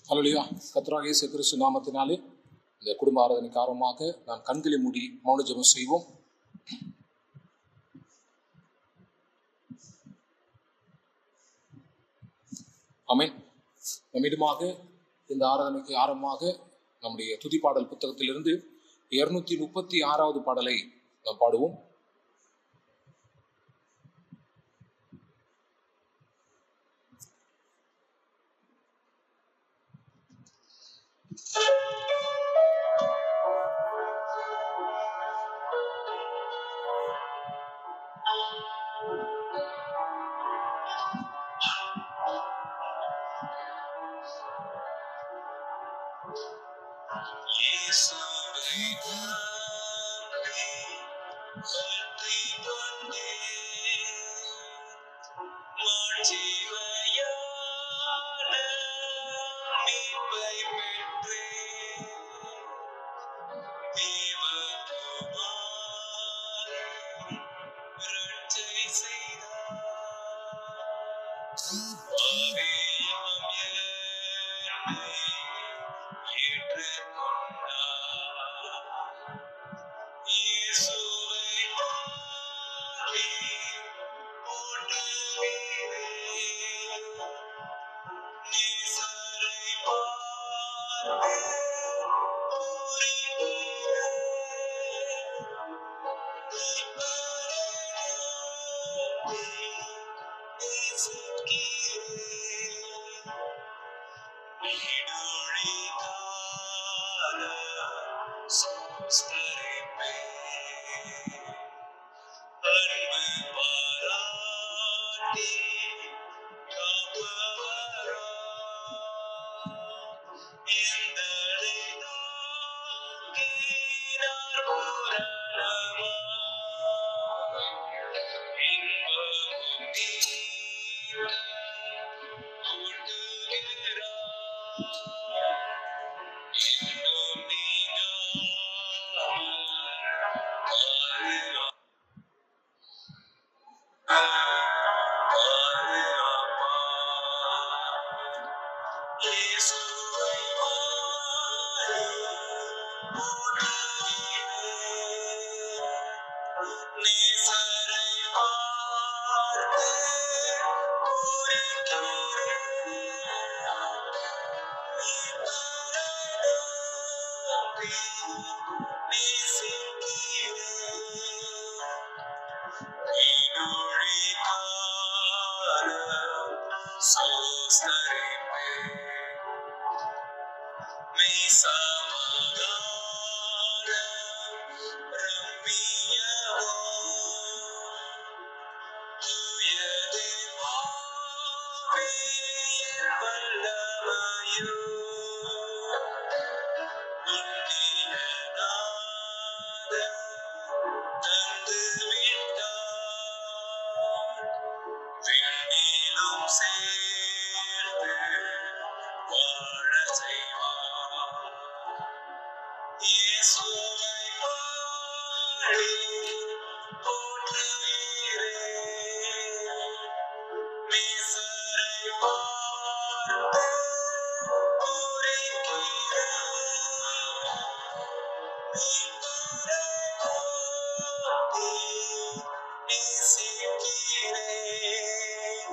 ஹalleluya கர்த்தராகிய இயேசு கிறிஸ்து நாமத்தினாலே இந்த குடும்ப ஆராதனை காரணமாக நாம் கண்களை மூடி மௌன ஜெபம் செய்வோம் ஆமென் நம்மிடமாக இந்த ஆராதனைக்கு ஆரம்பமாக நம்முடைய துதிப்பாடல் புத்தகத்திலிருந்து இருநூத்தி முப்பத்தி ஆறாவது பாடலை நாம் பாடுவோம் இயேசுவை நம்பி பற்றிக் கொண்டேன். மாட்சிமையான மீட்பைப் பெற்றேன். தேவகுமாரன் இரட்சை செய்தார். ஆவியாம் என்னை ஏற்றுக்கொண்டார். இயேசுவை பாடி போற்றுகிறேன். நேசரை பார்த்து பூரிக்கிறேன். மீட்பரை நம்பி நேசிக்கிறேன். நீடொழி கால சோஸ்தரிப்பேன். அன்பு பாராட்டி காப்பவரா. எந்தனை தாங்கினார் பூரணமாய். இன்பமும் தீர்த்த நேசரை பார்த்து சேர்த்து வாழ செய்வார் இயேசுவை பாடி போற்றுகிறேன். நேசரை பார்த்து பூரிக்கிறேன். மீட்பரை நோக்கி நேசிக்கிறேன்.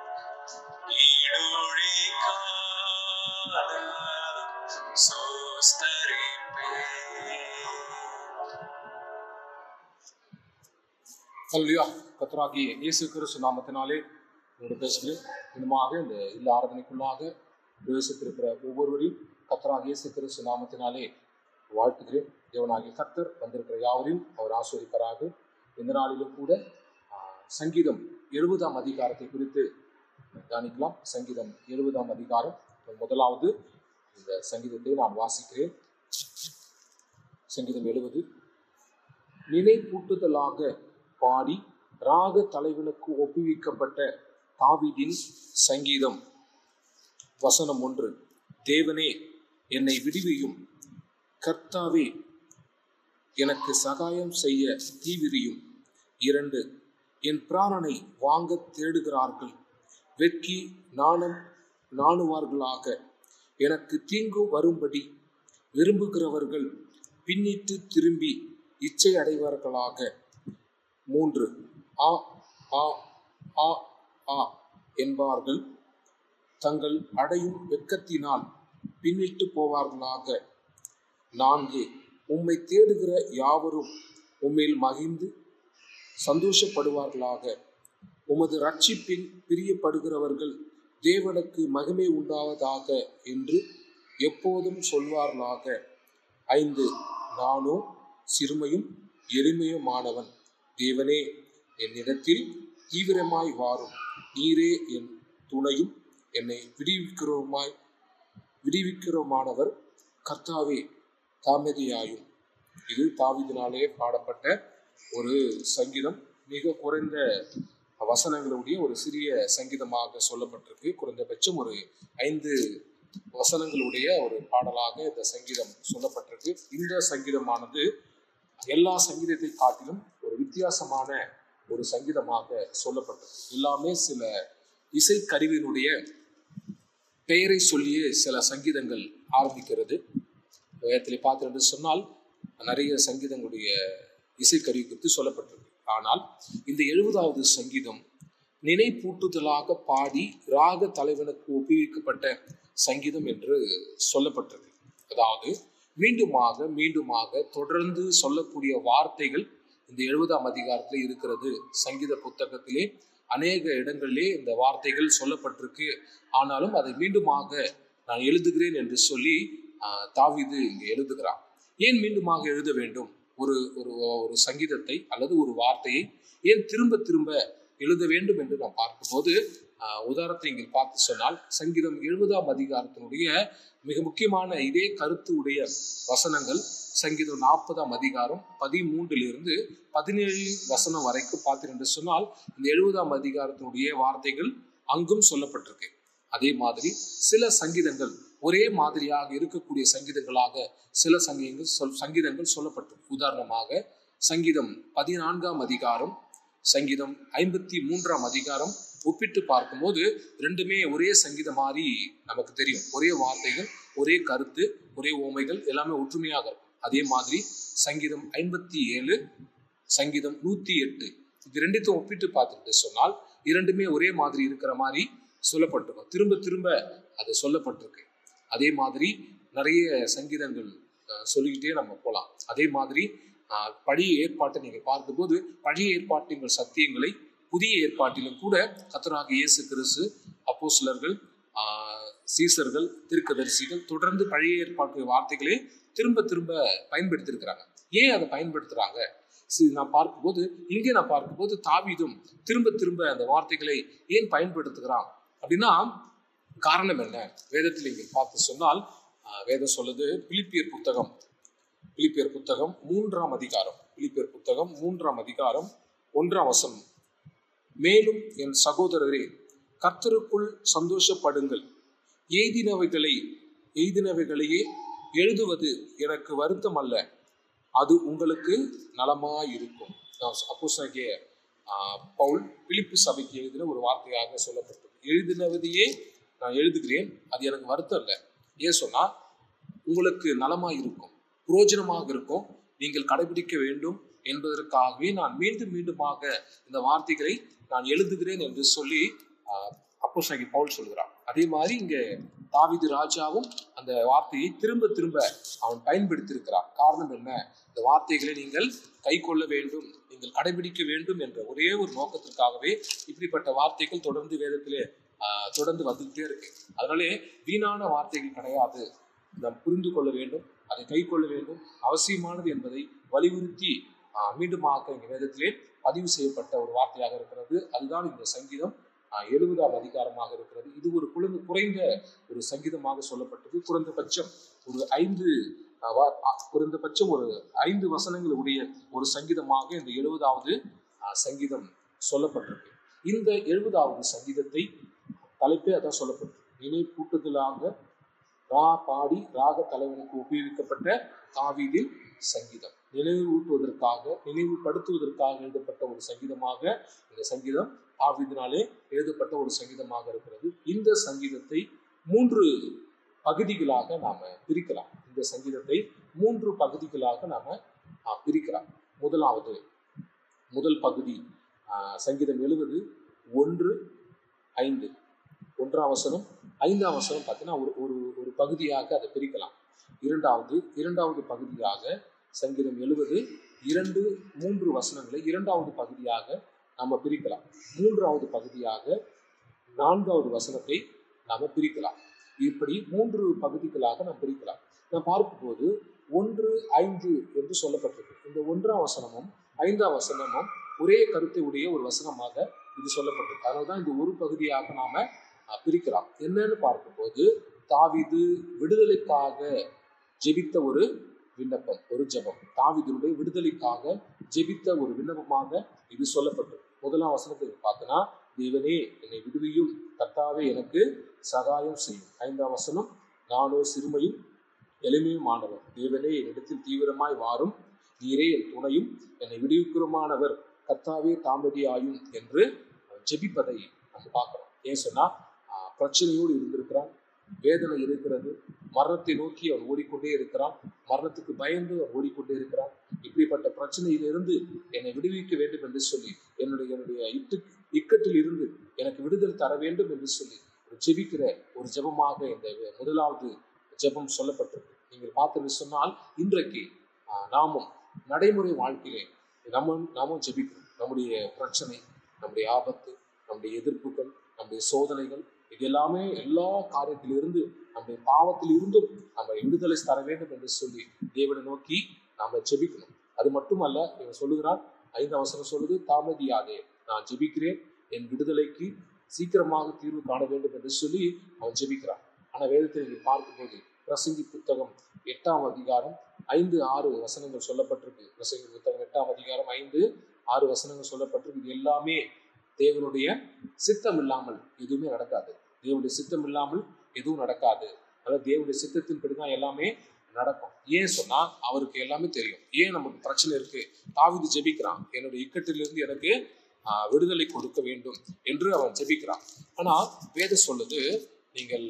ஈடொழி கால சோஸ்தரிப்பேன். ஹalleluya கர்த்தராகிய இயேசு கிறிஸ்து நாமத்தினாலே உங்களோடு பேசுகிறேன் இன்னுமாக இந்த இல்ல ஆராதனைக்குள்ளாக பிரவேசித்திருக்கிற ஒவ்வொருவரையும் கர்த்தராகிய இயேசு கிறிஸ்து நாமத்தினாலே வாழ்த்துகிறேன் தேவனாகிய கர்த்தர் வந்திருக்கிற யாவரையும் அவர் ஆஸ்வதிப்பராக இந்த நாளிலும் கூட ஆ, சங்கீதம் எழுபதாம் அதிகாரத்தை குறித்து தியானிக்கலாம் சங்கீதம் எழுபதாம் அதிகாரம் முதலாவது இந்த சங்கீதத்தை நான் வாசிக்கிறேன் சங்கீதம் எழுபது நினைப்பூட்டுதலாக பாடி ராக தலைவனுக்கு ஒப்புவிக்கப்பட்ட தாவீதின் சங்கீதம் வசனம் ஒன்று தேவனே என்னை விடுவியும் கர்த்தாவே எனக்கு சகாயம் செய்ய தீவிரியும் இரண்டு என் பிராணனை வாங்க தேடுகிறார்கள் வெட்கி நாணம் நாணுவார்களாக எனக்கு தீங்கு வரும்படி விரும்புகிறவர்கள் பின்னிட்டு திரும்பி இச்சை அடைவார்களாக மூன்று ஆ ஆ ஆ ஆ என்பார்கள் தங்கள் அடையும் வெட்கத்தினால் பின்னிட்டு போவார்களாக நான்கு உம்மை தேடுகிற யாவரும் உம்மில் மகிழ்ந்து சந்தோஷப்படுவார்களாக உமது ரட்சிப்பில் பிரியப்படுகிறவர்கள் தேவனுக்கு மகிமை உண்டாவதாக என்று எப்போதும் சொல்வார்களாக ஐந்து நானோ சிறுமையும் எளிமையுமானவன் தேவனே என்னிடத்தில் தீவிரமாய் வாரும் நீரே என் துணையும் என்னை விடுவிக்கிறோமாய் விடுவிக்கிறோமானவர் கர்த்தாவே தாமதியாயும் இது தாவிதினாலே பாடப்பட்ட ஒரு சங்கீதம் மிக குறைந்த வசனங்களுடைய ஒரு சிறிய சங்கீதமாக சொல்லப்பட்டிருக்கு குறைந்தபட்சம் ஒரு ஐந்து வசனங்களுடைய ஒரு பாடலாக இந்த சங்கீதம் சொல்லப்பட்டிருக்கு இந்த சங்கீதமானது எல்லா சங்கீதத்தை காட்டிலும் ஒரு வித்தியாசமான ஒரு சங்கீதமாக சொல்லப்பட்டது எல்லாமே சில இசைக்கருவியினுடைய பெயரை சொல்லியே சில சங்கீதங்கள் ஆரம்பிக்கிறது வேதத்திலே பார்த்தோம் என்று சொன்னால் நிறைய சங்கீதங்களுடைய இசைக்கருவி குறித்து சொல்லப்பட்டிருக்கு ஆனால் இந்த எழுபதாவது சங்கீதம் நினைப்பூட்டுதலாக பாடி ராக தலைவனுக்கு ஒப்புவிக்கப்பட்ட சங்கீதம் என்று சொல்லப்பட்டிருக்கு அதாவது மீண்டுமாக மீண்டுமாக தொடர்ந்து சொல்லக்கூடிய வார்த்தைகள் இந்த எழுபதாம் அதிகாரத்தில் இருக்கிறது சங்கீத புத்தகத்திலே அநேக இடங்களிலே இந்த வார்த்தைகள் சொல்லப்பட்டிருக்கு ஆனாலும் அதை மீண்டுமாக நான் எழுதுகிறேன் என்று சொல்லி ஆஹ், தாவீது இங்கே எழுதுகிறான் ஏன் மீண்டுமாக எழுத வேண்டும் ஒரு ஒரு ஒரு சங்கீதத்தை அல்லது ஒரு வார்த்தையை ஏன் திரும்ப திரும்ப எழுத வேண்டும் என்று நாம் பார்க்கும்போது ஆஹ், உதாரணத்தை இங்கே பார்த்து சொன்னால் சங்கீதம் எழுபதாம் அதிகாரத்தினுடைய மிக முக்கியமான இதே கருத்து உடைய வசனங்கள் சங்கீதம் நாற்பதாம் அதிகாரம் பதிமூன்றிலிருந்து பதினேழு வசனம் வரைக்கும் பார்த்தீர்கள் என்று சொன்னால் இந்த எழுபதாம் அதிகாரத்தினுடைய வார்த்தைகள் அங்கும் சொல்லப்பட்டிருக்கு அதே மாதிரி சில சங்கீதங்கள் ஒரே மாதிரியாக இருக்கக்கூடிய சங்கீதங்களாக சில சங்கீதங்கள் சொல் சங்கீதங்கள் சொல்லப்பட்டிருக்கு உதாரணமாக சங்கீதம் பதினான்காம் அதிகாரம் சங்கீதம் ஐம்பத்தி மூன்றாம் அதிகாரம் ஒப்பிட்டு பார்க்கும்போது ரெண்டுமே ஒரே சங்கீதம் மாதிரி நமக்கு தெரியும் ஒரே வார்த்தைகள் ஒரே கருத்து ஒரே ஓமைகள் எல்லாமே ஒற்றுமையாக இருக்கும் அதே மாதிரி சங்கீதம் ஐம்பத்தி ஏழு சங்கீதம் நூத்தி எட்டு இது ரெண்டுத்தையும் ஒப்பிட்டு பார்த்துட்டு சொன்னால் இரண்டுமே ஒரே மாதிரி இருக்கிற மாதிரி சொல்லப்பட்டிருக்கும் திரும்ப திரும்ப அது சொல்லப்பட்டிருக்கு அதே மாதிரி நிறைய சங்கீதங்கள் அஹ், சொல்லிக்கிட்டே நம்ம போகலாம் அதே மாதிரி அஹ், பழைய ஏற்பாட்டை நீங்கள் பார்க்கும்போது பழைய ஏற்பாட்டின் சத்தியங்களை புதிய ஏற்பாட்டிலும் கூட கத்தராக இயேசு கிறிஸ்து அப்போஸ்தலர்கள் ஆஹ், சீசர்கள் தீர்க்கதரிசிகள் தொடர்ந்து பழைய ஏற்பாட்டு வார்த்தைகளே திரும்ப திரும்ப பயன்படுத்தியிருக்கிறாங்க ஏன் அதை பயன்படுத்துறாங்க சி- நான் பார்க்கும்போது இங்கே நான் பார்க்கும்போது தாவீதும் திரும்ப திரும்ப அந்த வார்த்தைகளை ஏன் பயன்படுத்துகிறான் அப்படின்னா காரணம் என்ன வேதத்தில் இங்கே பார்த்து சொன்னால் ஆஹ், வேதம் சொல்லுது பிலிப்பியர் புத்தகம் பிலிப்பியர் புத்தகம் மூன்றாம் அதிகாரம் பிலிப்பியர் புத்தகம் மூன்றாம் அதிகாரம் ஒன்றாம் வசனம் மேலும் என் சகோதரரே கர்த்தருக்குள் சந்தோஷப்படுங்கள் எய்தினவைகளை எய்தினவைகளையே எழுதுவது எனக்கு வருத்தம் அல்ல அது உங்களுக்கு நலமாயிருக்கும் அப்போ பவுல் பிலிப்பு சபைக்கு எழுதின ஒரு வார்த்தையாக சொல்லப்பட்டது எழுதினவதையே நான் எழுதுகிறேன் அது எனக்கு வருத்தம் இல்லை ஏன் சொன்னா உங்களுக்கு நலமாய் இருக்கும் புரோஜனமாக இருக்கும் நீங்கள் கடைபிடிக்க வேண்டும் என்பதற்காகவே நான் மீண்டும் மீண்டுமாக இந்த வார்த்தைகளை நான் எழுதுகிறேன் என்று சொல்லி அப்போ பவுல் சொல்கிறான் அதே மாதிரி இங்க தாவீது ராஜாவும் அந்த வார்த்தையை திரும்ப திரும்ப அவன் பயன்படுத்தியிருக்கிறான் காரணம் என்ன இந்த வார்த்தைகளை நீங்கள் கை கொள்ள வேண்டும் நீங்கள் கடைபிடிக்க வேண்டும் என்ற ஒரே ஒரு நோக்கத்திற்காகவே இப்படிப்பட்ட வார்த்தைகள் தொடர்ந்து வேதத்திலே ஆஹ், தொடர்ந்து வந்துகிட்டே இருக்கு அதனாலே வீணான வார்த்தைகள் கிடையாது நாம் புரிந்து கொள்ள வேண்டும் அதை கை கொள்ள வேண்டும் அவசியமானது என்பதை வலியுறுத்தி ஆஹ், மீண்டுமாக இங்க வேதத்திலே பதிவு செய்யப்பட்ட ஒரு வார்த்தையாக இருக்கிறது அதுதான் இந்த சங்கீதம் ஆஹ், எழுபதாம் அதிகாரமாக இருக்கிறது இது ஒரு குழந்தை குறைந்த ஒரு சங்கீதமாக சொல்லப்பட்டது குறைந்தபட்சம் ஒரு ஐந்து ஆஹ், வா- ஆஹ், குறைந்தபட்சம் ஒரு ஐந்து வசனங்கள் உடைய ஒரு சங்கீதமாக இந்த எழுபதாவது ஆஹ், சங்கீதம் சொல்லப்பட்டிருக்கு இந்த எழுபதாவது சங்கீதத்தை தலைப்பே அதான் சொல்லப்பட்டிருக்கு நினைப்பூட்டுதலாக ரா பாடி ராக தலைவனுக்கு உபயோகிக்கப்பட்ட தாவீதின் சங்கீதம் நினைவூட்டுவதற்காக நினைவுபடுத்துவதற்காக எழுதப்பட்ட ஒரு சங்கீதமாக இந்த சங்கீதம் தாவீதினாலே எழுதப்பட்ட ஒரு சங்கீதமாக இருக்கிறது இந்த சங்கீதத்தை மூன்று பகுதிகளாக நாம பிரிக்கலாம் இந்த சங்கீதத்தை மூன்று பகுதிகளாக நாம ஆஹ், பிரிக்கலாம் முதலாவது முதல் பகுதி ஆஹ், சங்கீதம் எழுபது ஒன்று ஐந்து ஒன்றாம் வசனம் ஐந்தாம் வசனம் பார்த்தீங்கன்னா ஒரு ஒரு ஒரு பகுதியாக அதை பிரிக்கலாம் இரண்டாவது இரண்டாவது பகுதியாக சங்கீதம் எழுபது இரண்டு மூன்று வசனங்களை இரண்டாவது பகுதியாக நம்ம பிரிக்கலாம் மூன்றாவது பகுதியாக நான்காவது வசனத்தை நாம பிரிக்கலாம் இப்படி மூன்று பகுதிகளாக நாம் பிரிக்கலாம் நாம் பார்க்கும்போது ஒன்று ஐந்து என்று சொல்லப்பட்டிருக்கு இந்த ஒன்றாம் வசனமும் ஐந்தாம் வசனமும் ஒரே கருத்தை உடைய ஒரு வசனமாக இது சொல்லப்பட்டிருக்கு அதனால தான் இந்த ஒரு பகுதியாக நாம அஹ், பிரிக்கலாம் என்னன்னு பார்க்கும்போது தாவீது விடுதலைக்காக ஜெபித்த ஒரு விண்ணப்பம் ஒரு ஜெபம் தாவீதுடைய விடுதலைக்காக ஜெபித்த ஒரு விண்ணப்பமாக இது சொல்லப்பட்டது முதலாம் வசனத்தை பார்த்தோன்னா தேவனே என்னை விடுவியும் கர்த்தாவே எனக்கு சகாயம் செய்யும் ஐந்தாம் வசனம் நானோ சிறுமையும் எளிமையுமானவர் தேவனே என்னிடத்தில் தீவிரமாய் வாரும் நீரே என் துணையும் என்னை விடுவிக்கிறமானவர் கர்த்தாவே தாமதியாயும் என்று அவன் ஜெபிப்பதை நம்ம பார்க்கிறோம் ஏன் சொன்னா ஆஹ், பிரச்சனையோடு இருந்திருக்கிறான் வேதனை இருக்கிறது மரணத்தை நோக்கி அவன் ஓடிக்கொண்டே இருக்கிறான் மரணத்துக்கு பயந்து அவன் ஓடிக்கொண்டே இருக்கிறான் இப்படிப்பட்ட பிரச்சனையிலிருந்து என்னை விடுவிக்க வேண்டும் என்று சொல்லி என்னுடைய என்னுடைய இட்டு இக்கட்டில் இருந்து எனக்கு விடுதலை தர வேண்டும் என்று சொல்லி ஒரு ஜெபிக்கிற ஒரு ஜெபமாக இந்த முதலாவது ஜெபம் சொல்லப்பட்டிருக்கு நீங்கள் பார்த்தது சொன்னால் இன்றைக்கு ஆஹ், நாமும் நடைமுறை வாழ்க்கையிலே நம்ம நாமும் ஜெபிக்கிறோம் நம்முடைய பிரச்சனை நம்முடைய ஆபத்து நம்முடைய எதிர்ப்புகள் நம்முடைய சோதனைகள் இது எல்லாமே எல்லா காரியத்திலிருந்து நம்முடைய பாவத்திலிருந்தும் நம்ம விடுதலை தர வேண்டும் என்று சொல்லி தேவனை நோக்கி நாம ஜெபிக்கணும் அது மட்டுமல்ல இவன் சொல்லுகிறான் ஐந்து அவசரம் சொல்லுது தாமதியாதே நான் ஜெபிக்கிறேன் என் விடுதலைக்கு சீக்கிரமாக தீர்வு காண வேண்டும் என்று சொல்லி அவன் ஜெபிக்கிறான் ஆனா வேதத்தில் நீங்க பார்க்கும்போது பிரசங்கி புத்தகம் எட்டாம் அதிகாரம் ஐந்து ஆறு வசனங்கள் சொல்லப்பட்டிருக்கு பிரசங்கி புத்தகம் எட்டாம் அதிகாரம் ஐந்து ஆறு வசனங்கள் சொல்லப்பட்டிருக்கு இது எல்லாமே தேவனுடைய சித்தம் இல்லாமல் எதுவுமே நடக்காது தேவனுடைய சித்தம் இல்லாமல் எதுவும் நடக்காது அதாவது தேவனுடைய சித்தத்தின்படி தான் எல்லாமே நடக்கும் ஏன் சொன்னா அவருக்கு எல்லாமே தெரியும் ஏன் நமக்கு பிரச்சனை இருக்கு தாவிது ஜெபிக்கிறான் என்னுடைய இக்கட்டிலிருந்து எனக்கு ஆஹ், விடுதலை கொடுக்க வேண்டும் என்று அவன் ஜெபிக்கிறான் ஆனா வேதம் சொல்லுது நீங்கள்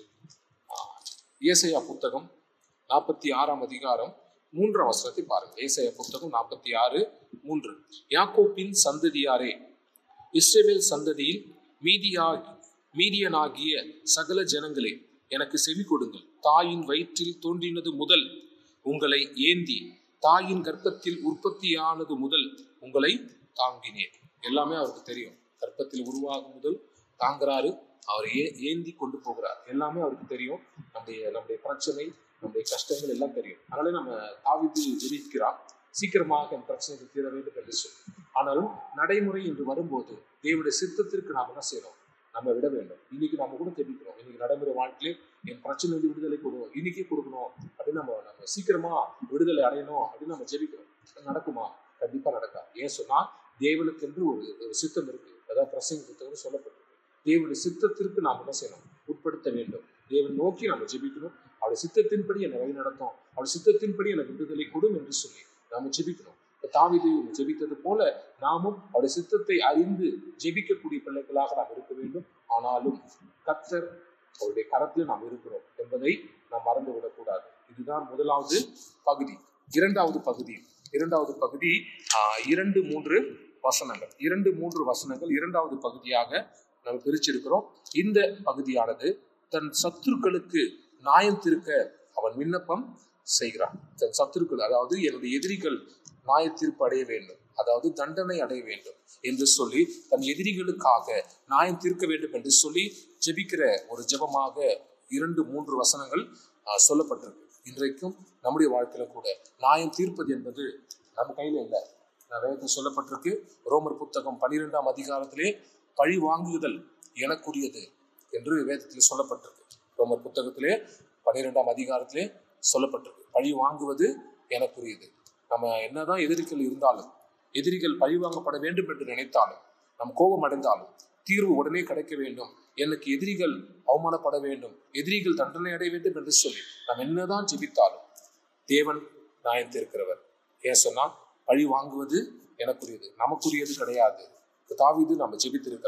ஆஹ், ஏசாயா புத்தகம் நாற்பத்தி ஆறாம் அதிகாரம் மூன்றாம் வசனத்தை பாருங்க ஏசாயா புத்தகம் நாற்பத்தி ஆறு மூன்று யாக்கோப்பின் சந்ததியாரே இஸ்ரவேல் சந்ததியில் மீதியா மீதியனாகிய சகல ஜனங்களே எனக்கு செவி கொடுங்கள் தாயின் வயிற்றில் தோன்றினது முதல் உங்களை ஏந்தி தாயின் கர்ப்பத்தில் உற்பத்தியானது முதல் உங்களை தாங்கினேன் எல்லாமே அவருக்கு தெரியும் கர்ப்பத்தில் உருவாகும் முதல் தாங்குறாரு அவர் ஏ ஏந்தி கொண்டு போகிறார் எல்லாமே அவருக்கு தெரியும் நம்முடைய நம்முடைய பிரச்சனை நம்முடைய கஷ்டங்கள் எல்லாம் தெரியும் அதனால நம்ம தாவிது ஜெபிக்கிறார் சீக்கிரமாக என் பிரச்சனைக்கு தீர வேண்டும் என்று சொல்லி ஆனாலும் நடைமுறை என்று வரும்போது தேவனுடைய சித்தத்திற்கு நாம் என்ன செய்யணும் நம்ம விட வேண்டும் இன்னைக்கு நம்ம கூட ஜெபிக்கிறோம் இன்னைக்கு நடைமுறை வாழ்க்கையிலே என் பிரச்சனை வந்து விடுதலை கொடுக்கும் இன்னைக்கே கொடுக்கணும் அப்படின்னு நம்ம நம்ம சீக்கிரமா விடுதலை அடையணும் அப்படின்னு நம்ம ஜெபிக்கிறோம் நடக்குமா கண்டிப்பா நடக்காது ஏன் சொன்னா தேவனுக்கென்று ஒரு ஒரு சித்தம் இருக்கு அதாவது பிரசங்க புத்தகம் சொல்லப்பட்டிருக்கு தேவனுடைய சித்தத்திற்கு நாம் என்ன செய்யணும் உட்படுத்த வேண்டும் தேவன் நோக்கி நம்ம ஜெபிக்கணும் அவருடைய சித்தத்தின்படி என்னை வழி நடத்தும் அவருடைய சித்தத்தின்படி எனக்கு விடுதலை கொடும் என்று சொல்லி நாம ஜெபிக்கணும் இப்ப தாவீது ஜெபித்தது போல நாமும் அவருடைய சித்தத்தை அறிந்து ஜெபிக்கக்கூடிய பிள்ளைகளாக நாம் இருக்க வேண்டும் ஆனாலும் கத்தர் அவருடைய கரத்தில் நாம் இருக்கிறோம் என்பதை நாம் மறந்து விடக்கூடாது இதுதான் முதலாவது பகுதி இரண்டாவது பகுதி இரண்டாவது பகுதி ஆஹ், இரண்டு மூன்று வசனங்கள் இரண்டு மூன்று வசனங்கள் இரண்டாவது பகுதியாக நாம் பிரிச்சிருக்கிறோம் இந்த பகுதியானது தன் சத்துருக்களுக்கு நியாயம் தீர்க்க அவன் விண்ணப்பம் செய்கிறான் தன் சத்துருக்கள் அதாவது என்னுடைய எதிரிகள் நியாய தீர்ப்பு அடைய வேண்டும் அதாவது தண்டனை அடைய வேண்டும் என்று சொல்லி தன் எதிரிகளுக்காக நியாயம் தீர்க்க வேண்டும் என்று சொல்லி ஜெபிக்கிற ஒரு ஜெபமாக இரண்டு மூன்று வசனங்கள் ஆஹ், சொல்லப்பட்டிருக்கு இன்றைக்கும் நம்முடைய வாழ்க்கையில கூட நியாயம் தீர்ப்பது என்பது நம்ம கையில இல்லை வேதத்தில் சொல்லப்பட்டிருக்கு ரோமர் புத்தகம் பன்னிரெண்டாம் அதிகாரத்திலே பழி வாங்குதல் எனக்குரியது என்று வேதத்தில் சொல்லப்பட்டிருக்கு ரோமர் புத்தகத்திலே பன்னிரெண்டாம் அதிகாரத்திலே சொல்லப்பட்டிருக்கு பழி வாங்குவது எனக்குரியது நம்ம என்னதான் எதிரிகள் இருந்தாலும் எதிரிகள் பழி வாங்கப்பட வேண்டும் என்று நினைத்தாலும் நம் கோபம் அடைந்தாலும் தீர்வு உடனே கிடைக்க வேண்டும் எனக்கு எதிரிகள் அவமானப்பட வேண்டும் எதிரிகள் தண்டனை அடைய வேண்டும் என்று சொல்லி நாம் என்னதான் ஜெபித்தாலும் தேவன் நியாயம் தீர்க்கிறவர் ஏன் சொன்னா பழி வாங்குவது எனக்குரியது நமக்குரியது கிடையாது தாவிது நம்ம ஜெபித்திருக்கிறான்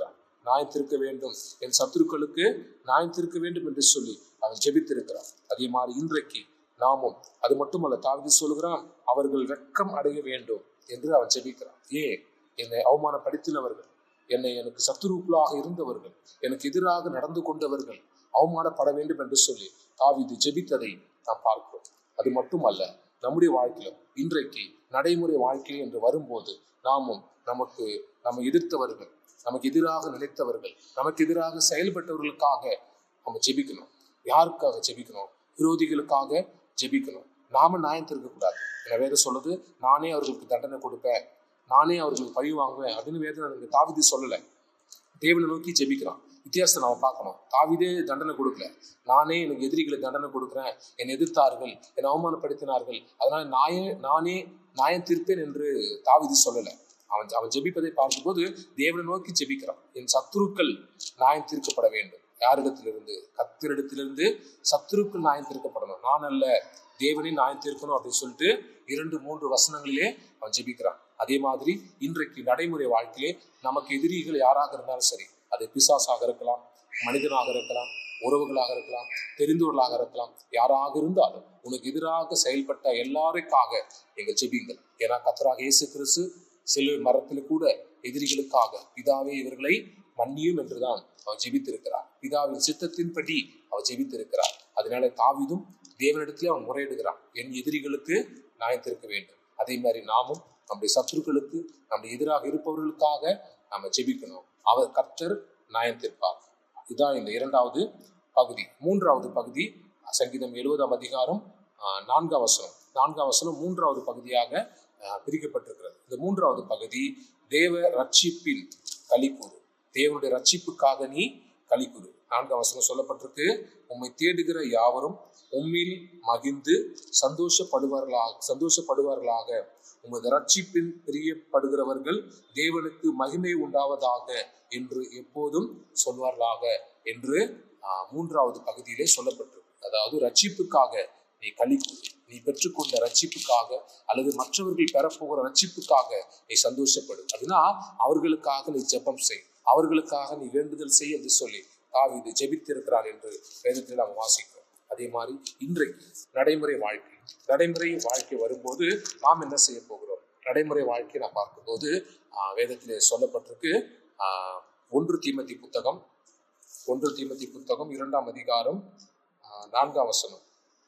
நியாயம் தீர்க்க வேண்டும் என் சத்துருக்களுக்கு நியாயம் தீர்க்க வேண்டும் என்று சொல்லி அவன் ஜெபித்திருக்கிறான் அதே மாதிரி இன்றைக்கு நாமும் அது மட்டுமல்ல தாவிதி சொல்கிறான் அவர்கள் வெட்கம் அடைய வேண்டும் என்று அவன் ஜெபிக்கிறான் ஏன் என்னை அவமானப்படுத்தினவர்கள் என்னை எனக்கு சத்துருக்களாக இருந்தவர்கள் எனக்கு எதிராக நடந்து கொண்டவர்கள் அவமானப்பட வேண்டும் என்று சொல்லி தாவிது ஜெபித்ததை நாம் பார்க்கிறோம் அது மட்டுமல்ல நம்முடைய வாழ்க்கையிலும் இன்றைக்கு நடைமுறை வாழ்க்கை என்று வரும்போது நாமும் நமக்கு நம்ம எதிர்த்தவர்கள் நமக்கு எதிராக நினைத்தவர்கள் நமக்கு எதிராக செயல்பட்டவர்களுக்காக நம்ம ஜெபிக்கணும் யாருக்காக ஜெபிக்கணும் விரோதிகளுக்காக ஜெபிக்கணும் நாம நியாயம் கூடாது என வேதம் சொல்லுது நானே அவர்களுக்கு தண்டனை கொடுப்பேன் நானே அவர்களுக்கு பழி வாங்குவேன் அப்படின்னு வேதம் எனக்கு தாவிதி சொல்லலை தேவனை நோக்கி ஜெபிக்கிறான் வித்தியாசத்தை நம்ம பார்க்கணும் தாவிதே தண்டனை கொடுக்கல நானே எனக்கு எதிரிகளை தண்டனை கொடுக்குறேன் என்னை எதிர்த்தார்கள் என்னை அவமானப்படுத்தினார்கள் அதனால நாயே நானே நியாயம் தீர்ப்பேன் என்று தாவிதி சொல்லலை அவன் அவன் ஜெபிப்பதை பார்க்கும்போது தேவனை நோக்கி ஜெபிக்கிறான் என் சத்துருக்கள் நியாயம் தீர்க்கப்பட வேண்டும் யாரிடத்திலிருந்து கத்திரிடத்திலிருந்து சத்துருக்கள் நியாயம் தீர்க்கப்படணும் நான் அல்ல தேவனே நியாயம் தீர்க்கணும் அப்படின்னு சொல்லிட்டு இரண்டு மூன்று வசனங்களிலே அவன் ஜெபிக்கிறான் அதே மாதிரி இன்றைக்கு நடைமுறை வாழ்க்கையிலே நமக்கு எதிரிகள் யாராக இருந்தாலும் சரி அது பிசாசாக இருக்கலாம் மனிதனாக இருக்கலாம் உறவுகளாக இருக்கலாம் தெரிந்தவர்களாக இருக்கலாம் யாராக இருந்தாலும் உனக்கு எதிராக செயல்பட்ட எல்லாருக்காக நீங்கள் ஜெபிங்கள் ஏன்னா கத்தராக இயேசு கிறிஸ்து சிலுவை மரத்தில் கூட எதிரிகளுக்காக பிதாவே இவர்களை மன்னியும் என்றுதான் அவர் ஜெபித்திருக்கிறார் பிதாவின் சித்தத்தின்படி அவர் ஜெபித்திருக்கிறார் அதனால தாவிதும் தேவனிடத்திலே அவன் முறையிடுகிறான் என் எதிரிகளுக்கு நியாயம் தீர்க்க வேண்டும் அதே மாதிரி நாமும் நம்முடைய சத்துருக்களுக்கு நம்முடைய எதிராக இருப்பவர்களுக்காக நாம ஜெபிக்கணும் அவர் கர்த்தர் நியாயம் தீர்ப்பார் இதுதான் இந்த இரண்டாவது பகுதி மூன்றாவது பகுதி சங்கீதம் எழுபதாம் அதிகாரம் ஆஹ், நான்காம் வசனம் நான்காம் வசனம் மூன்றாவது பகுதியாக ஆஹ், பிரிக்கப்பட்டிருக்கிறது இந்த மூன்றாவது பகுதி தேவ ரட்சிப்பில் களிக்கூறு தேவனுடைய ரட்சிப்புக்காக நீ களிக்கூறு நான்காம் வசனம் சொல்லப்பட்டிருக்கு உம்மை தேடுகிற யாவரும் உம்மில் மகிழ்ந்து சந்தோஷப்படுவார்களாக சந்தோஷப்படுவார்களாக உமது ரட்சிப்பில் பிரியப்படுகிறவர்கள் தேவனுக்கு மகிமை உண்டாவதாக என்று எப்போதும் சொல்வார்களாக என்று ஆஹ், மூன்றாவது பகுதியிலே சொல்லப்பட்டிருக்கு அதாவது ரட்சிப்புக்காக நீ களிக்கூறு நீ பெற்றுக்கொண்ட ரட்சிப்புக்காக அல்லது மற்றவர்கள் பெறப்போகிற ரட்சிப்புக்காக நீ சந்தோஷப்படு அப்படின்னா அவர்களுக்காக நீ ஜெபம் செய் அவர்களுக்காக நீ வேண்டுதல் செய் என்று சொல்லி தாவீது ஜெபித்திருக்கிறார் என்று வேதத்தில் நாம் வாசிக்கிறோம் அதே மாதிரி இன்றைக்கு நடைமுறை வாழ்க்கை நடைமுறை வாழ்க்கை வரும்போது நாம் என்ன செய்ய போகிறோம் நடைமுறை வாழ்க்கை நான் பார்க்கும்போது ஆஹ், வேதத்திலே சொல்லப்பட்டிருக்கு ஆஹ், ஒன்று தீமதி புத்தகம் ஒன்று தீமதி புத்தகம் இரண்டாம் அதிகாரம் ஆஹ், நான்காம் வசனம்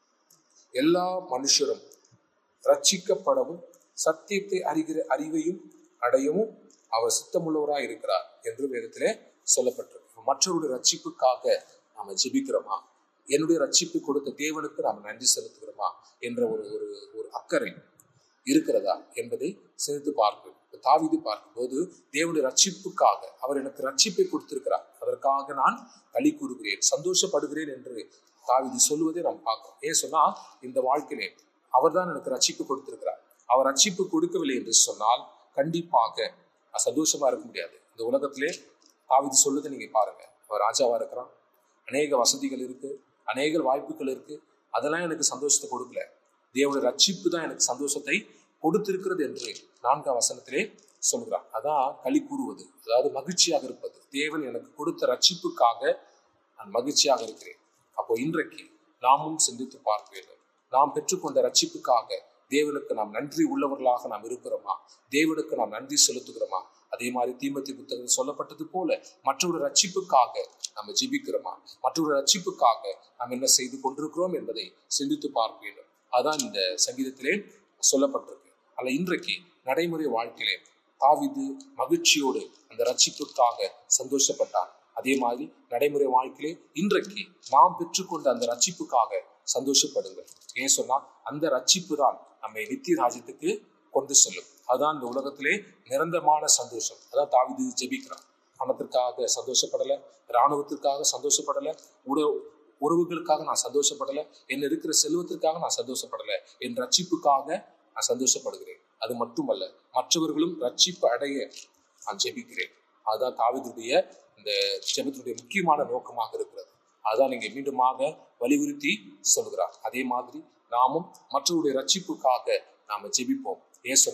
எல்லா மனுஷரும் ரட்சிக்கப்படவும் சத்தியத்தை அறிகிற அறிவையும் அடையவும் அவர் சித்தமுள்ளவராய் இருக்கிறார் என்று வேதத்திலே சொல்லப்பட்டிருக்கு மற்றவருடைய ரட்சிப்புக்காக நாம ஜெபிக்கிறோமா என்னுடைய ரட்சிப்பு கொடுத்த தேவனுக்கு நாம் நன்றி செலுத்துகிறோமா என்ற ஒரு ஒரு ஒரு அக்கறை இருக்கிறதா என்பதை சிந்தித்து பார்க்கும் தாவிது பார்க்கும்போது தேவனுடைய ரட்சிப்புக்காக அவர் எனக்கு ரட்சிப்பை கொடுத்திருக்கிறார் அதற்காக நான் களி கூறுகிறேன் சந்தோஷப்படுகிறேன் என்று தாவிது சொல்லுவதை நாம் பார்க்கிறோம் ஏன் சொன்னா இந்த வாழ்க்கையிலே அவர்தான் எனக்கு ரட்சிப்பு கொடுத்திருக்கிறார் அவர் ரட்சிப்பு கொடுக்கவில்லை என்று சொன்னால் கண்டிப்பாக நான் சந்தோஷமா இருக்க முடியாது இந்த உலகத்திலே தாவிது சொல்லுதை நீங்க பாருங்க அவர் ராஜாவா இருக்கிறான் அநேக வசதிகள் இருக்கு அநேக வாய்ப்புகள் இருக்கு அதெல்லாம் எனக்கு சந்தோஷத்தை கொடுக்கல தேவனுடைய ரட்சிப்பு தான் எனக்கு சந்தோஷத்தை கொடுத்திருக்கிறது என்று நான்காம் வசனத்திலே சொல்கிறார் அதான் களி கூறுவது அதாவது மகிழ்ச்சியாக இருப்பது தேவன் எனக்கு கொடுத்த ரட்சிப்புக்காக நான் மகிழ்ச்சியாக இருக்கிறேன் அப்போ இன்றைக்கு நாமும் சிந்தித்து பார்க்க வேண்டும் நாம் பெற்றுக்கொண்ட ரட்சிப்புக்காக தேவனுக்கு நாம் நன்றி உள்ளவர்களாக நாம் இருக்கிறோமா தேவனுக்கு நாம் நன்றி செலுத்துகிறோமா அதே மாதிரி தீமத்தி புத்தகம் சொல்லப்பட்டது போல மற்றொரு ரட்சிப்புக்காக நம்ம ஜெபிக்கிறோமா மற்றொரு ரட்சிப்புக்காக நாம் என்ன செய்து கொண்டிருக்கிறோம் என்பதை சிந்தித்து பார்க்க வேண்டும் அதான் இந்த சங்கீதத்திலே சொல்லப்பட்டிருக்கு அல்ல இன்றைக்கு நடைமுறை வாழ்க்கையிலே தாவிது மகிழ்ச்சியோடு அந்த ரட்சிப்புக்காக சந்தோஷப்பட்டார் அதே மாதிரி நடைமுறை வாழ்க்கையிலே இன்றைக்கு நாம் பெற்றுக்கொண்ட அந்த ரட்சிப்புக்காக சந்தோஷப்படுங்கள் ஏன் சொன்னா அந்த ரட்சிப்பு தான் நம்மை நித்திய ராஜ்யத்துக்கு கொண்டு செல்லும் அதான் இந்த உலகத்திலே நிரந்தரமான சந்தோஷம் அதான் தாவிது ஜெபிக்கிறான் பணத்திற்காக சந்தோஷப்படலை இராணுவத்திற்காக சந்தோஷப்படலை உட உறவுகளுக்காக நான் சந்தோஷப்படலை என்ன இருக்கிற செல்வத்திற்காக நான் சந்தோஷப்படலை என் ரட்சிப்புக்காக நான் சந்தோஷப்படுகிறேன் அது மட்டுமல்ல மற்றவர்களும் ரட்சிப்பு அடைய நான் ஜெபிக்கிறேன் அதுதான் தாவிதுடைய இந்த ஜெபத்தினுடைய முக்கியமான நோக்கமாக இருக்கிறது அதான் நீங்க மீண்டுமாக வலியுறுத்தி சொல்கிறார் அதே மாதிரி நாமும் மற்றவருடைய ரட்சிப்புக்காக நாம ஜெபிப்போம் ஏன் சொன்னா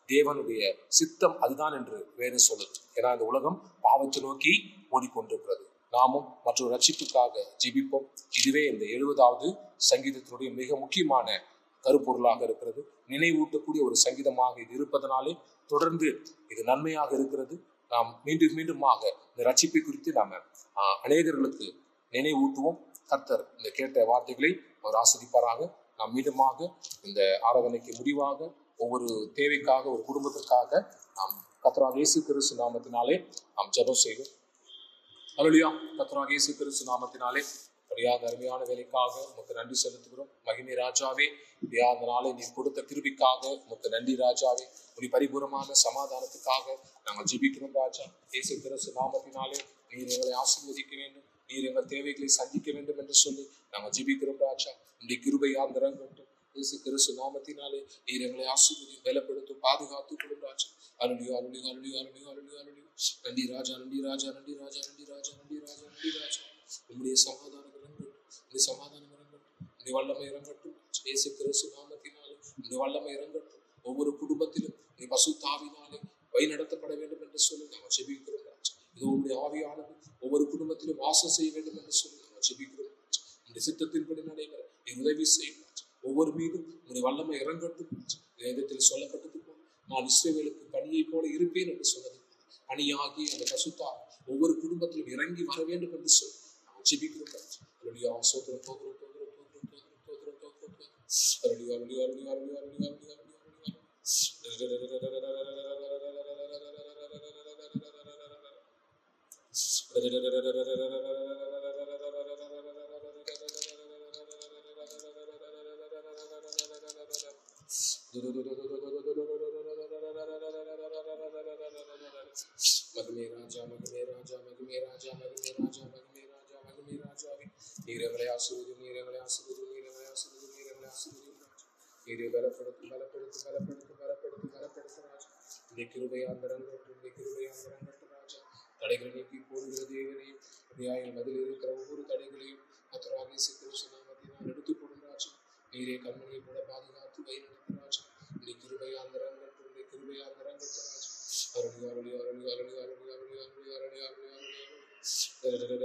தேவனுடைய சித்தம் அதுதான் என்று வேறு சொல்லுது ஏன்னா இந்த உலகம் பாவத்தை நோக்கி ஓடிக்கொண்டிருக்கிறது நாமும் மற்றொரு ரட்சிப்புக்காக ஜெபிப்போம் இதுவே இந்த எழுபதாவது சங்கீதத்தினுடைய மிக முக்கியமான கருப்பொருளாக இருக்கிறது நினைவூட்டக்கூடிய ஒரு சங்கீதமாக இது இருப்பதனாலே தொடர்ந்து இது நன்மையாக இருக்கிறது நாம் மீண்டும் மீண்டுமாக இந்த ரட்சிப்பை குறித்து நாம ஆஹ், அநேகர்களுக்கு நினைவூட்டுவோம் கர்த்தர் இந்த கேட்ட வார்த்தைகளை அவர் ஆஸ்வதிப்பாராக நாம் மீண்டுமாக இந்த ஆராதனைக்கு முடிவாக ஒவ்வொரு தேவைக்காக ஒரு குடும்பத்திற்காக நாம் கர்த்தராக இயேசு கிறிஸ்து நாமத்தினாலே நாம் ஜெபம் செய்வோம் அலுலியா கர்த்தராக இயேசு கிறிஸ்து நாமத்தினாலே அப்படியாக அருமையான வேலைக்காக உமக்கு நன்றி செலுத்துகிறோம் மகிமை ராஜாவே அப்படியா அந்த நாளை நீ கொடுத்த கிருபிக்காக உமக்கு நன்றி ராஜாவே உனி பரிபூரமான சமாதானத்துக்காக நாங்கள் ஜெபிக்கிறோம் ராஜா இயேசு கிறிஸ்து நாமத்தினாலே நீர் எங்களை ஆசீர்வதிக்க வேண்டும் நீர் எங்கள் தேவைகளை சந்திக்க வேண்டும் என்று சொல்லி நாங்கள் ஜெபிக்கிறோம் ராஜா இந்த கிருபை ஆந்திரங்கட்டும் இயேசு கிறிஸ்து நாமத்தினாலே நீர் எங்களை ஆசீர்வதி பலப்படுத்தும் பாதுகாத்துக் கொள்ளும் ராஜா அருளியோ அருளியோ அருளியோ அருளியோ அருளியோ அருளியோ நன்றி ராஜா நன்றி ராஜா நன்றி ராஜா நன்றி ராஜா நன்றி ராஜா நன்றி ராஜா உம்முடைய சமாதானம் இறங்கட்டும் இந்த சமாதானம் இறங்கட்டும் இந்த வல்லமை இறங்கட்டும் இயேசு கிறிஸ்து நாமத்தினாலே இந்த வல்லமை இறங்கட்டும் ஒவ்வொரு குடும்பத்திலும் நீ பசு தாவினாலே வழி நடத்தப்பட வேண்டும் என்று சொல்லி நாங்கள் ஜெபிக்கிறோம் ராஜா இது உங்களுடைய ஆவியானது ஒவ்வொரு குடும்பத்திலும் வாசம் செய்ய வேண்டும் என்று சொல்லி நாங்கள் ஜெபிக்கிறோம் ராஜா இந்த சித்தத்தின்படி நடைபெற நீ உதவி செய்யும் ராஜா ஒவ்வொரு மீதும் உங்களுடைய வல்லமை இறங்கட்டும் ராஜா வேதத்தில் சொல்லப்பட்டது போல நான் இஸ்ரவேலுக்கு பணியை போல இருப்பேன் என்று சொன்னது பணியாகி அந்த பசுத்தா ஒவ்வொரு குடும்பத்திலும் இறங்கி வர வேண்டும் என்று சொல்லி நாங்கள் ஜெபிக்கிறோம் ராஜா அல்லேலூயா சோத்திரம் தோத்திரம் தோத்திரம் தோத்திரம் தோத்திரம் தோத்திரம் தோத்திரம் தோத்திரம் அல்லேலூயா அல்லேலூயா அல்லேலூயா அல்லேலூயா அல்லேலூயா அல்லேலூயா மகிமே ராஜா மகிமே ராஜா மகிமே ராஜா மகிமே ராஜா மகிமே ராஜா மகிமே ராஜாவே நீர் எங்களை ஆசிர்வதி நீர் எங்களை ஆசிர்வதி நீர் எங்களை ஆசிர்வதி நீர் எங்களை ஆசிர்வதி ராஜா நீரை பலப்படுத்து பலப்படுத்து பலப்படுத்து பலப்படுத்து பலப்படுத்து ராஜா இந்த கிருபையாந்தரங்கட்டும் இந்த கிருபையாந்தரங்கட்டும் ராஜா தடைகளை நீக்கி போடுகிற தேவனையும் நியாயம் பதில் இருக்கிற ஒவ்வொரு தடைகளையும் கத்தராகி சிக்கிற நாமத்தினால் எடுத்து போடும் ராஜா நீரே கண்மணியை போல பாதுகாத்து வழி நடத்தும் ராஜா இந்த கிருபையாந்தரங்கட்டும் இந்த கிருபையாந்தரங்கட்டும் ராஜா அருளி அருளி அருளி அருளி அருளி அருளி அருளி அருளி அருளி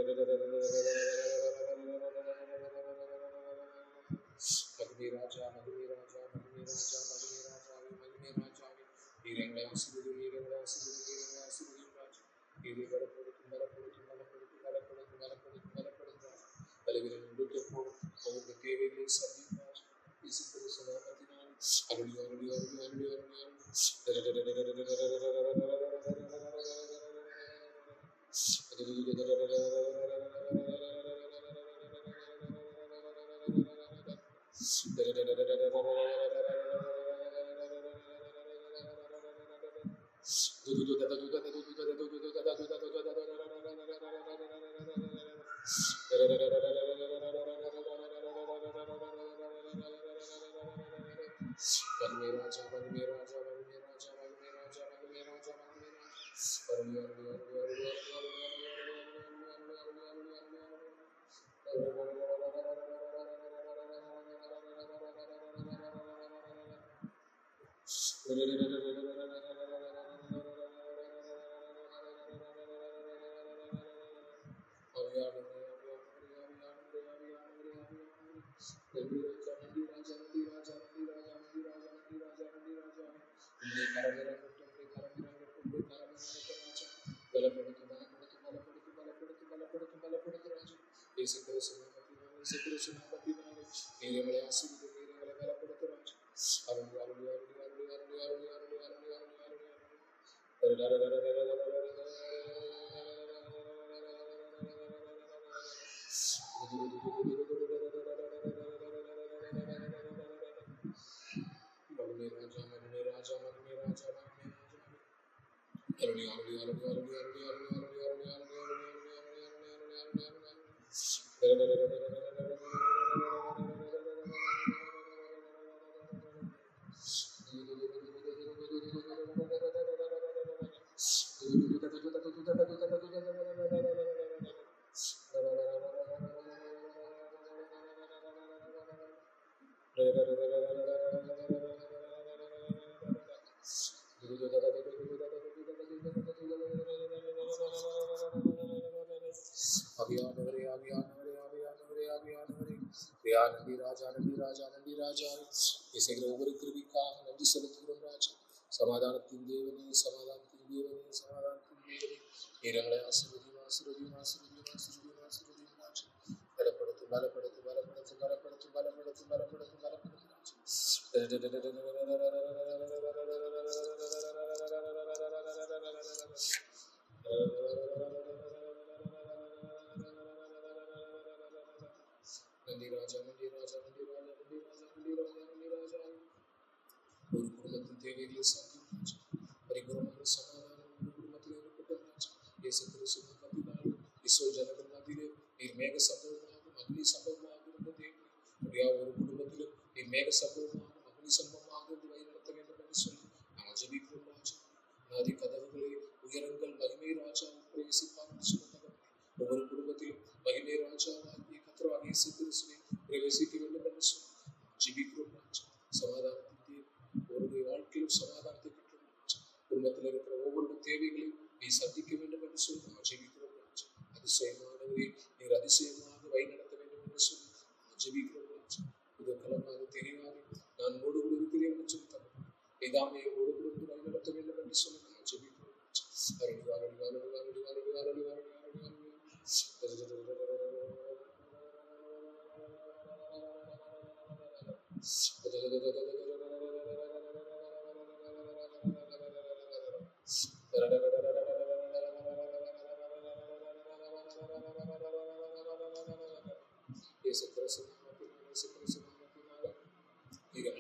மகிமே ராஜா மகிமே ராஜா மகிமே ராஜா மகிமே ராஜாவே மகிமே ராஜாவே நீர் எங்களை ஆசீர்வதி நீர் எங்களை ஆசீர்வதி நீர் எங்களை ஆசீர்வதி ராஜா நீரை பலப்படுத்தும் பலப்படுத்தும் பலப்படுத்தும் பலப்படுத்தும் பலப்படுத்தும் பலப்படுத்தும் ராஜா பலவீனம் விடுக்க போடும் ஒவ்வொரு தேவைகளை சந்திக்கும் ராஜா இயேசு கிறிஸ்து நாமத்தினால் அருளி அருளி அருளி அருளி அருளி மகிமே ராஜா மகிமே ராஜா மகிமே ராஜா மகிமே ராஜா மகிமே ராஜா மகிமே ராஜா அருளி அருளி அருளி அருளி அருளி அருளி அருளி அருளி அருளி அருளி மகிமே ராஜா மகிமே ராஜா மகிமே ராஜா மகிமே ராஜா அருளி அருளி அருளி அருளி அருளி அருளி அருளி அருளி அருளி அருளி அருளி அருளி அருளி அருளி ஆவியானவரே ஆவியானவரே ஆவியானவரே ஆவியானவரே ஐயா நன்றி ராஜா நன்றி ராஜா நன்றி ராஜா நீ செய்கிற ஒவ்வொரு கிருவிக்காக நன்றி செலுத்துகிறோம் ராஜா சமாதானத்தின் தேவனே சமாதானத்தின் தேவனே சமாதானத்தின் தேவனே நீரங்களை ஆசிர்வதியும் ஆசிர்வதியும் ஆசிர்வதியும் ஆசிர்வதியும் ஆசிர்வதியும் ராஜா பலப்படுத்தும் பலப்படுத்தும் பலப்படுத்தும் பலப்படுத்தும் பலப்படுத்தும் பலப்படுத்தும் பலப்படுத்தும் நன்றி ராஜா நன்றி ராஜா நன்றி ராஜா நன்றி ராஜா நன்றி ராஜா நன்றி ராஜா ஒரு குடும்பத்தின் தேவைகளை சாத்தியம் ராஜா பரிபூர்ணமான சமாதானம் ஒரு குடும்பத்தில் ஏற்பட்ட ராஜா இயேசு கிறிஸ்துவின் மத்தியினாலும் இஸ்ரோ ஜனங்கள் மத்தியிலே நீர் மேக சம்பவமாகும் அக்னி சம்பவமாகும் என்ற தேவன் அப்படியா ஒரு குடும்பத்திலும் நீர் மேக சம்பவமாகும் அக்னி சம்பவமாக இருந்து வழி நடத்த வேண்டும் என்று சொல்லி நாங்கள் ஜெபிக்கிறோம் ராஜா நதி கதவுகளை உயரங்கள் மகிமை ராஜா பிரவேசிப்பார் என்று சொன்னதாக ஒவ்வொரு குடும்பத்திலும் மகிமை ராஜாவாகிய கத்தராகிய இயேசு கிறிஸ்துவை பிரவேசிக்க வேண்டும் என்று சொல்லி ஜெபிக்கிறோம் ராஜா சமாதானத்தின் தேவன் ஒருவருடைய வாழ்க்கையிலும் சமாதானத்தை பெற்றோம் ராஜா குடும்பத்தில் இருக்கிற ஒவ்வொரு தேவைகளையும் நீ சந்திக்க வேண்டும் என்று சொல்லி நான் ஜெபிக்கிறோம் ராஜா அதிசயமானவரே நீர் அதிசயமாக வழி நடத்த வேண்டும் என்று சொல்லி நான் ஜெபிக்கிறோம் ராஜா இது கலமாக தெரியாது நான் மூடு கூட இருக்கிறேன் என்று சொல்லி தரேன் இதாமே மூடு கூட இருந்து வழி நடத்த வேண்டும் என்று சொல்லி நான் ஜெபிக்கிறோம் ராஜா அரடி வாரடி வாரடி வாரடி வாரடி வாரடி வாரடி வாரடி இயேசு கிறிஸ்து நாமத்தினாலே, இயேசு கிறிஸ்து நாமத்தினாலே, நீங்கள்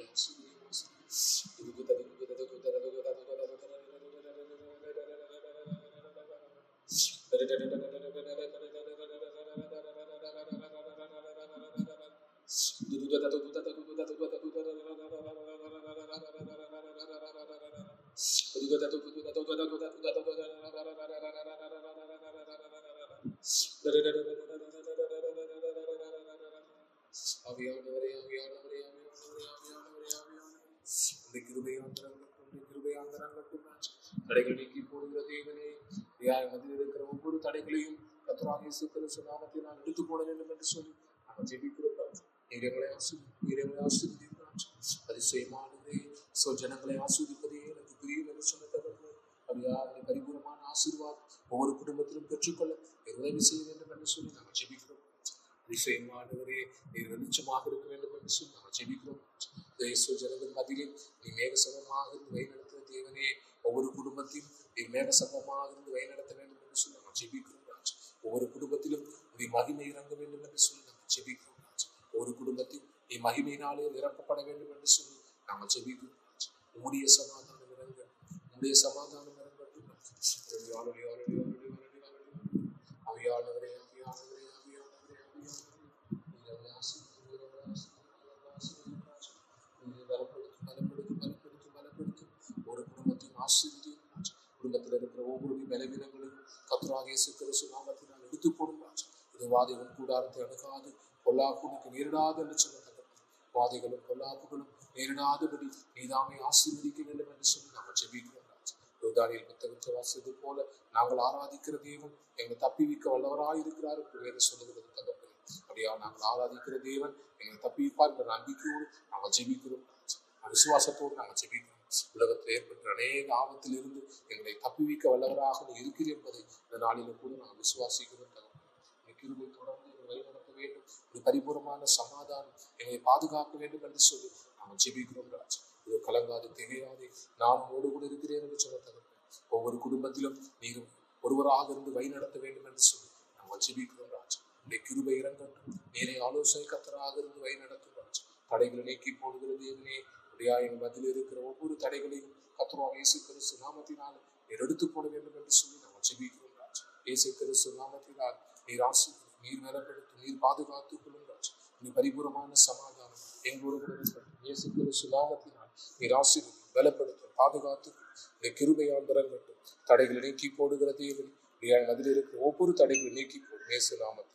ஆவியானவரே ஆவியானவரே ஆவியானவரே ஆவியானவரே ஆவியானவரே இந்த கிருபையாந்தரங்கட்டும் இந்த கிருபையாந்தரங்கட்டும் ராஜா. தடைகள் நீக்கி போடுகிற தேவனே யார் மத்தியில் இருக்கிற ஒவ்வொரு தடைகளையும் கத்தராக இயேசு கிறிஸ்து நாமத்தில் எடுத்து போட வேண்டும் என்று சொல்லி நாங்கள் ஜெபிக்கிறோம் ராஜா. நீர் எங்களை ஆசிர்வதி நீர் எங்களை ஆசிர்வதியும் ராஜா. அதிசயமானதே சோ ஜனங்களை ஆஸ்வதிப்பதே எனக்கு பிரியும் என்று சொன்ன தகவல் அப்படியா அந்த பரிபூர்ணமான ஆசீர்வாதம் ஒவ்வொரு குடும்பத்திலும் பெற்றுக்கொள்ள நீர் உதவி செய்ய வேண்டும் என்று சொல்லி நாங்கள் ஜெபிக்கிறோம் அதிசயமானவரே நீர் வெளிச்சமாக இருக்க வேண்டும் என்று சொல்லி நாங்கள் ஜெபிக்கிறோம் தேச ஜனங்கள் மத்தியில் நீ மேக சமமாக இருந்து வழி நடத்துகிற தேவனே ஒவ்வொரு குடும்பத்தையும் நீர் மேக சமமாக இருந்து வழி நடத்த வேண்டும் என்று சொல்லி நாங்கள் ஜெபிக்கிறோம் ராஜா. ஒவ்வொரு குடும்பத்திலும் நீ மகிமை இறங்க வேண்டும் என்று சொல்லி நாங்கள் ஜெபிக்கிறோம் ராஜா. ஒவ்வொரு குடும்பத்தில் நீ மகிமையினாலே நிரப்பப்பட வேண்டும் என்று சொல்லி நாங்கள் ஜெபிக்கிறோம் ராஜா. உம்முடைய சமாதானம் இறங்க உம்முடைய சமாதானம் இறங்கட்டும் ராஜா. ஆளுடைய, ஆளுடைய, ஆளுடைய, ஆளுடைய, ஆளுடைய. அவியானவரே அவியானவரே அவியானவரே அவியானவரே நீரவரை ஆசீர்வதியும், நீரவரை ஆசீர்வதியும், நீரவரை ஆசீர்வதியும் ராஜா. நீரை பலப்படுத்தும் பலப்படுத்தும் பலப்படுத்தும் பலப்படுத்தும் ஒரு குடும்பத்தையும் ஆசீர்வதியும் ராஜா. குடும்பத்தில் இருக்கிற ஒவ்வொரு பலவீனங்களையும் கத்துராக இயேசு கிறிஸ்து நாமத்தினால் எடுத்து போடும் ராஜா இது வாதைகளும் கூடாரத்தை அணுகாது பொல்லாப்புனுக்கு நேரிடாது என்று சொல்லத்தக்கது வாதைகளும் பொல்லாப்புகளும் நேரிடாதபடி நீதாமே ஆசீர்வதிக்க வேண்டும் என்று சொல்லி நாங்கள் ஜெபிக்கிறோம் ராஜா யோதானியல் புத்தகத்தை வாசித்தது போல நாங்கள் ஆராதிக்கிற தேவன் எங்களை தப்பிவிக்க வல்லவராய் இருக்கிறார் என்று வேறு சொல்லுகிறது தகப்பனே அப்படியா நாங்கள் ஆராதிக்கிற தேவன் எங்களை தப்பிவிப்பார் என்ற நம்பிக்கையோடு நாங்கள் ஜெபிக்கிறோம் ராஜா. விசுவாசத்தோடு நாங்கள் ஜெபிக்கிறோம் உலகத்தில் ஏற்பட்ட அநேக ஆபத்தில் இருந்து எங்களை தப்பிவிக்க வல்லவராக நீ இருக்கிறீர் என்பதை இந்த நாளிலும் கூட நாங்கள் விசுவாசிக்கிறோம் தகப்பனே இந்த கிருபை தொடர்ந்து எங்களை வழிநடத்த வேண்டும் ஒரு பரிபூர்ணமான சமாதானம் எங்களை பாதுகாக்க வேண்டும் என்று சொல்லி நாங்கள் ஜெபிக்கிறோம் ராஜா இது கலங்காது திகையாது நான் உங்களோடு கூட இருக்கிறேன் என்று சொல்ல தகப்பனே ஒவ்வொரு குடும்பத்திலும் நீர் ஒருவராக இருந்து வழி நடத்த வேண்டும் என்று சொல்லி நாங்கள் ஜெபிக்கிறோம் ராஜா உடைய கிருபை இறங்கட்டும் நேரே ஆலோசனை கத்தராக இருந்து வழி நடத்தும் ராஜா தடைகளை நீக்கி போடுகிற தேவனே உடையா எங்கள் மத்தியில் இருக்கிற ஒவ்வொரு தடைகளையும் கத்தராக இயேசு கிறிஸ்து நாமத்தினால் நீர் எடுத்து போட வேண்டும் என்று சொல்லி நாங்கள் ஜெபிக்கிறோம் ராஜா இயேசு கிறிஸ்து நாமத்தினால் நீர் ஆசி நீர் நிலப்படுத்தும் நீர் பாதுகாத்துக் கொள்ளும் ராஜா நீ பரிபூரமான சமாதானம் எங்களோடு கூட இருக்கட்டும் இயேசு கிறிஸ்து நாமத்தினால் நீர் ஆசீர்வதி பலப்படுத்தும் பாதுகாத்துக் இந்த கிருபையால் இறங்கட்டும் தடைகளை நீக்கி போடுகிற தேவன் நீ அதில் இருக்கிற ஒவ்வொரு தடைகளையும் நீக்கி போடும் இயேசு நாமத்தினால்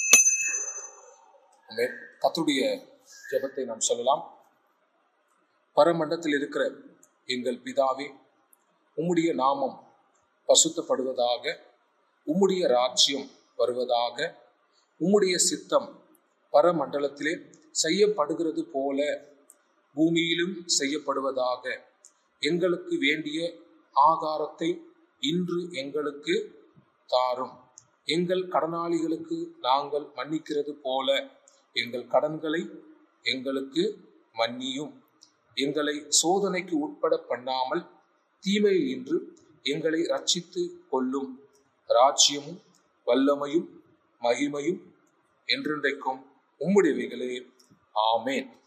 ஆமென். கர்த்தருடைய ஜெபத்தை நாம் சொல்லலாம் பரமண்டத்தில் இருக்கிற எங்கள் பிதாவே உம்முடைய நாமம் பசுத்தப்படுவதாக உம்முடைய ராஜ்யம் வருவதாக உம்முடைய சித்தம் பரமண்டலத்திலே செய்யப்படுகிறது போல பூமியிலும் செய்யப்படுவதாக எங்களுக்கு வேண்டிய ஆகாரத்தை இன்று எங்களுக்கு தாரும் எங்கள் கடனாளிகளுக்கு நாங்கள் மன்னிக்கிறது போல எங்கள் கடன்களை எங்களுக்கு மன்னியும் எங்களை சோதனைக்கு உட்பட பண்ணாமல் தீமையில் இன்று எங்களை ரட்சித்து கொள்ளும் ராஜ்யமும் வல்லமையும் மகிமையும் என்றென்றைக்கும் உம்முடையவைகளே ஆமேன்